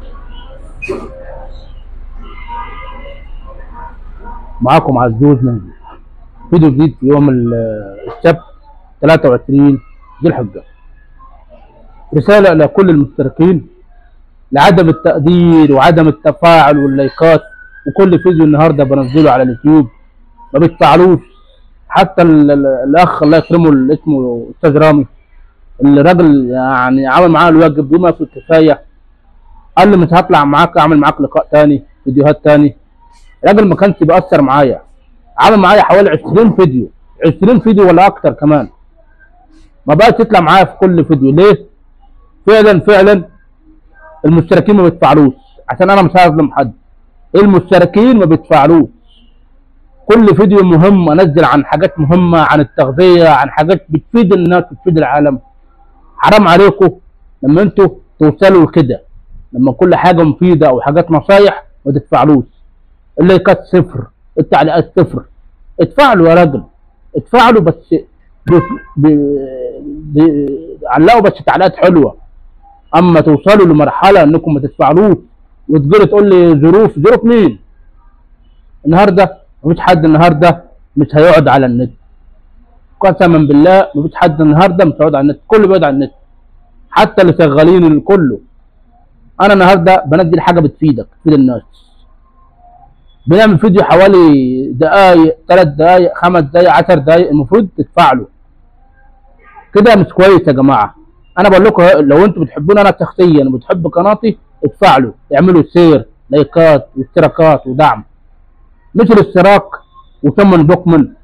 معاكم عزوز من فيديو جديد في يوم ال- السبت 23 ذي الحجة رسالة لكل المشتركين لعدم التقدير وعدم التفاعل واللايكات وكل فيديو النهارده بنزله على اليوتيوب ما بيتفاعلوش حتى ال- ال- الاخ الله يكرمه اللي اسمه استاذ رامي الراجل يعني عمل معاه الواجب بما في الكفايه قال لي مش هطلع معاك اعمل معاك لقاء تاني فيديوهات تاني الراجل ما كانش بيأثر معايا عمل معايا حوالي 20 فيديو 20 فيديو ولا اكتر كمان ما بقاش يطلع معايا في كل فيديو ليه فعلا فعلا المشتركين ما بيتفاعلوش عشان انا مش هظلم حد المشتركين ما بيتفاعلوش كل فيديو مهم انزل عن حاجات مهمه عن التغذيه عن حاجات بتفيد الناس بتفيد العالم حرام عليكم لما انتوا توصلوا لكده لما كل حاجه مفيده او حاجات نصايح ما تتفاعلوش اللايكات صفر التعليقات صفر اتفاعلوا يا راجل اتفاعلوا بس ب... ب... ب... علقوا بس تعليقات حلوه اما توصلوا لمرحله انكم ما تتفاعلوش وتجري تقول لي ظروف ظروف مين النهارده مفيش حد النهارده مش هيقعد على النت قسما بالله مفيش حد النهارده مش هيقعد على النت كله بيقعد على النت حتى اللي شغالين كله انا النهارده بنزل حاجه بتفيدك تفيد الناس بنعمل فيديو حوالي دقايق ثلاث دقايق خمس دقايق عشر دقايق المفروض تدفعلوا كده مش كويس يا جماعه انا بقول لكم لو انتوا بتحبوني انا شخصيا وبتحبوا قناتي ادفعلوا اعملوا سير لايكات واشتراكات ودعم مش الاشتراك وثمن بكمن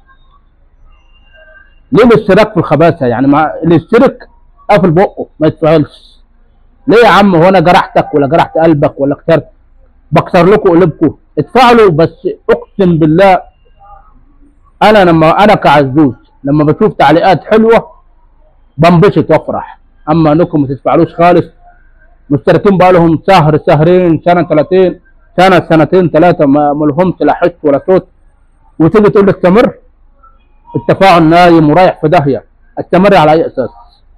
ليه الاشتراك في الخباثه يعني مع اللي يشترك قافل بقه ما يتفعلش ليه يا عم هو انا جرحتك ولا جرحت قلبك ولا كسرت بكسر لكم قلوبكم ادفعلوا بس اقسم بالله انا لما انا كعزوز لما بشوف تعليقات حلوه بنبسط وافرح اما انكم ما تدفعلوش خالص مشتركين بقى لهم شهر شهرين سنه ثلاثين سنه سنتين ثلاثه ما ما لهمش لا حس ولا صوت وتيجي تقول لي استمر التفاعل نايم ورايح في داهيه استمر على اي اساس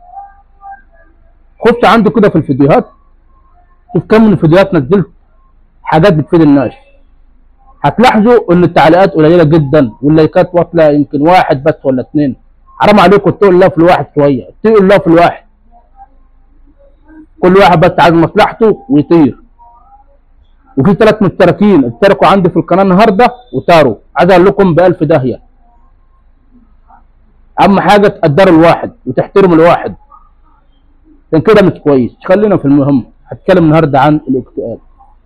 خش عنده كده في الفيديوهات شوف كم من الفيديوهات نزلت حاجات بتفيد الناس هتلاحظوا ان التعليقات قليله جدا واللايكات واصله يمكن واحد بس ولا اثنين حرام عليكم اتقوا الله في الواحد شويه اتقوا الله في الواحد كل واحد بس عايز مصلحته ويطير وفي ثلاث مشتركين اشتركوا عندي في القناه النهارده وطاروا عايز اقول لكم بألف داهيه اهم حاجه تقدروا الواحد وتحترموا الواحد عشان كده مش كويس خلينا في المهم هتكلم النهارده عن الاكتئاب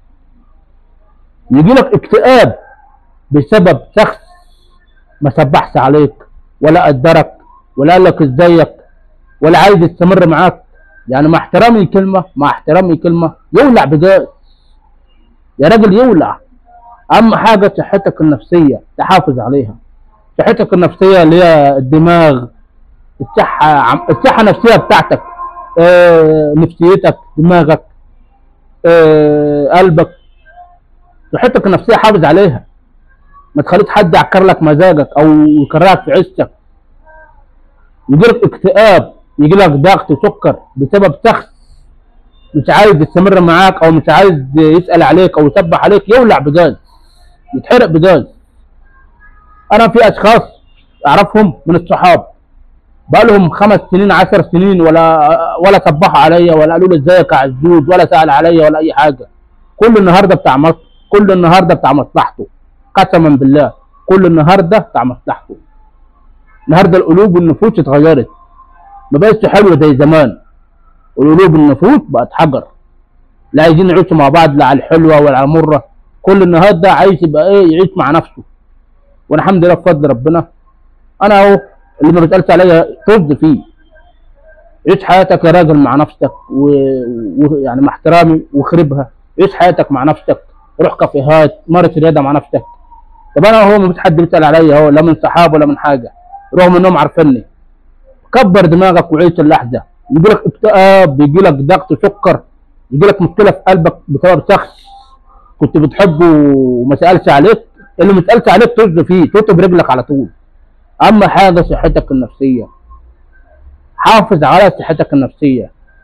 يجي لك اكتئاب بسبب شخص ما سبحش عليك ولا قدرك ولا قال لك ازيك ولا عايز يستمر معاك يعني مع احترامي كلمه مع احترامي كلمه يولع بجاز يا راجل يولع اهم حاجه صحتك النفسيه تحافظ عليها صحتك النفسيه اللي هي الدماغ الصحه عم- الصحه النفسيه بتاعتك آه نفسيتك دماغك آه قلبك صحتك النفسيه حافظ عليها ما تخليش حد يعكر لك مزاجك او يكرهك في عيشتك يجيلك اكتئاب يجيلك ضغط وسكر بسبب شخص مش عايز يستمر معاك او مش عايز يسال عليك او يسبح عليك يولع بجاز يتحرق بجاز انا في اشخاص اعرفهم من الصحاب بقى لهم خمس سنين عشر سنين ولا ولا صبحوا عليا ولا قالوا لي ازيك يا عزوز ولا سال عليا ولا اي حاجه كل النهارده بتاع مصر كل النهارده بتاع مصلحته قسما بالله كل النهارده بتاع مصلحته النهارده القلوب والنفوس اتغيرت ما بقتش حلوه زي زمان القلوب والنفوس بقت حجر لا عايزين يعيشوا مع بعض لا على الحلوه ولا على المره كل النهارده عايز يبقى ايه يعيش مع نفسه والحمد لله بفضل ربنا انا اهو اللي ما بيسالش عليا طز فيه عيش حياتك يا راجل مع نفسك ويعني و... يعني مع احترامي واخربها عيش حياتك مع نفسك روح كافيهات مارس رياضه مع نفسك طب انا هو ما فيش حد بيسال عليا اهو لا من صحاب ولا من حاجه رغم انهم عارفيني كبر دماغك وعيش اللحظه يجي لك اكتئاب يجي لك ضغط سكر يجي لك مشكله في قلبك بسبب شخص كنت بتحبه وما سالش عليك اللي ما سالش عليك طز فيه توت برجلك على طول اما حاجه صحتك النفسيه حافظ على صحتك النفسيه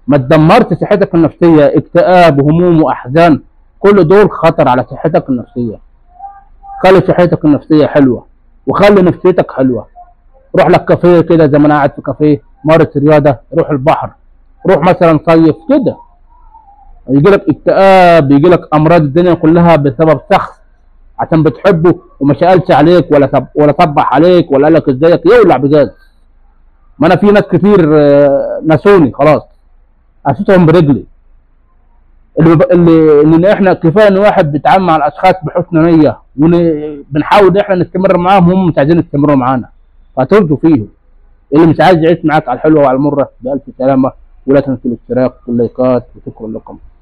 ما تدمرت صحتك النفسيه اكتئاب وهموم واحزان كل دول خطر على صحتك النفسيه خلي صحتك النفسيه حلوه وخلي نفسيتك حلوه روح لك كافيه كده زي ما انا قاعد في كافيه مارس رياضه روح البحر روح مثلا صيف كده يجي لك اكتئاب يجي لك امراض الدنيا كلها بسبب شخص عشان بتحبه وما سالش عليك ولا سب ولا صبح عليك ولا قال لك ازيك يولع بجاز ما انا في ناس كتير آه، نسوني خلاص اشوفهم برجلي اللي, ب... اللي اللي احنا كفايه ان واحد بيتعامل مع الاشخاص بحسن نيه وبنحاول ان احنا نستمر معاهم هم مش عايزين يستمروا معانا فترضوا فيهم اللي مش عايز يعيش معاك على الحلوه وعلى المره بألف سلامه ولا تنسوا الاشتراك واللايكات وشكرا لكم